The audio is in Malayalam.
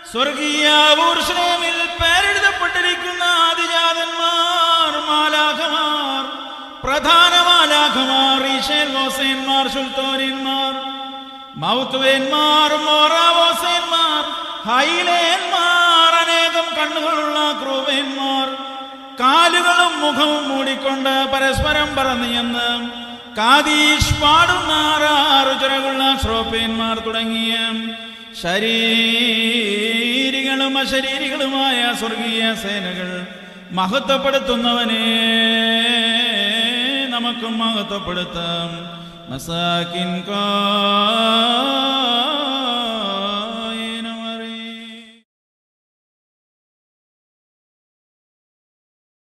സ്വർഗീയ ഊർശ്ലേമിൽ പേരെഴുതപ്പെട്ടിരിക്കുന്ന ആദിജാതന്മാർ മാലാഖമാർ പ്രധാന മാലാഖമാർ ഈശേൽ ഹോസേന്മാർ സുൽത്തോനിന്മാർ മൗത്തുവേന്മാർ മോറാവോസേന്മാർ ഹൈലേന്മാർ അനേകം കണ്ണുകളുള്ള ക്രൂവേന്മാർ കാലുകളും മുഖവും മൂടിക്കൊണ്ട് പരസ്പരം പറന്നു എന്ന് കാതീഷ് പാടുന്ന ആറാറു ചിറകുള്ള ശ്രോപ്പേന്മാർ തുടങ്ങിയ ശരീരികളും അശരീരികളുമായ സ്വർഗീയ സേനകൾ മഹത്വപ്പെടുത്തുന്നവനെ നമുക്കും മഹത്വപ്പെടുത്താം മസാക്കിൻ കാ